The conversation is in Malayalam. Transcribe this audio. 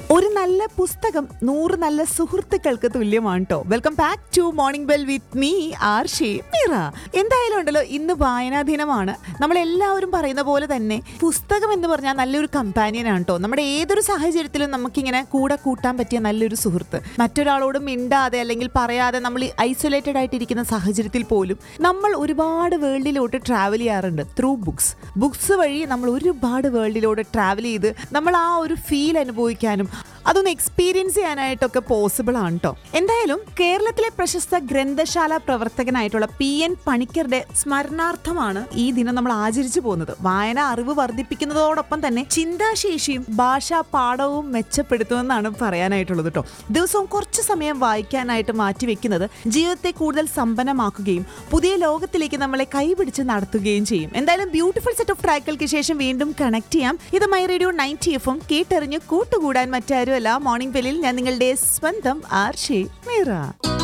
ഒരു നല്ല പുസ്തകം നൂറ് നല്ല സുഹൃത്തുക്കൾക്ക് തുല്യമാണ് കേട്ടോ welcome back to morning bell with me R J Meera എന്തായാലും ഉണ്ടല്ലോ ഇന്ന് വായനാ ദിനമാണ് നമ്മൾ എല്ലാവരും പറയുന്ന പോലെ തന്നെ പുസ്തകം എന്ന് പറഞ്ഞാൽ നല്ലൊരു കമ്പാനിയൻ ആണ് കേട്ടോ നമ്മുടെ ഏതൊരു സാഹചര്യത്തിലും നമുക്കിങ്ങനെ കൂടെ കൂട്ടാൻ പറ്റിയ നല്ലൊരു സുഹൃത്ത് മറ്റൊരാളോട് മിണ്ടാതെ അല്ലെങ്കിൽ പറയാതെ നമ്മൾ ഐസൊലേറ്റഡ് ആയിട്ടിരിക്കുന്ന സാഹചര്യത്തിൽ പോലും നമ്മൾ ഒരുപാട് വേൾഡിലോട്ട് ട്രാവൽ ചെയ്യാറുണ്ട് ത്രൂ ബുക്സ് ബുക്സ് വഴി നമ്മൾ ഒരുപാട് വേൾഡിലോട്ട് ട്രാവൽ ചെയ്ത് നമ്മൾ ആ ഒരു ഫീൽ അനുഭവിക്കാനും അതൊന്ന് എക്സ്പീരിയൻസ് ചെയ്യാനായിട്ടൊക്കെ പോസിബിൾ ആണ് കേട്ടോ എന്തായാലും കേരളത്തിലെ പ്രശസ്ത ഗ്രന്ഥശാല പ്രവർത്തകനായിട്ടുള്ള പി എൻ പണിക്കരുടെ സ്മരണാർത്ഥമാണ് ഈ ദിനം നമ്മൾ ആചരിച്ചു പോകുന്നത് വായന അറിവ് വർദ്ധിപ്പിക്കുന്നതോടൊപ്പം തന്നെ ചിന്താശേഷിയും ഭാഷാ പാഠവും മെച്ചപ്പെടുത്തുമെന്നാണ് പറയാനായിട്ടുള്ളത് കേട്ടോ ദിവസവും കുറച്ച് സമയം വായിക്കാനായിട്ട് മാറ്റിവെക്കുന്നത് ജീവിതത്തെ കൂടുതൽ സമ്പന്നമാക്കുകയും പുതിയ ലോകത്തിലേക്ക് നമ്മളെ കൈപിടിച്ച് നടത്തുകയും ചെയ്യും എന്തായാലും ബ്യൂട്ടിഫുൾ സെറ്റ് ഓഫ് ട്രാക്കുകൾക്ക് ശേഷം വീണ്ടും കണക്ട് ചെയ്യാം ഇത് മൈ റേഡിയോ നയൻറ്റി എഫും കേട്ടെറിഞ്ഞ് കൂട്ടുകൂടാൻ മറ്റാരുമല്ല മോർണിംഗ് ബെല്ലിൽ ഞാൻ നിങ്ങളുടെ സ്വന്തം ആർഷേ മീറ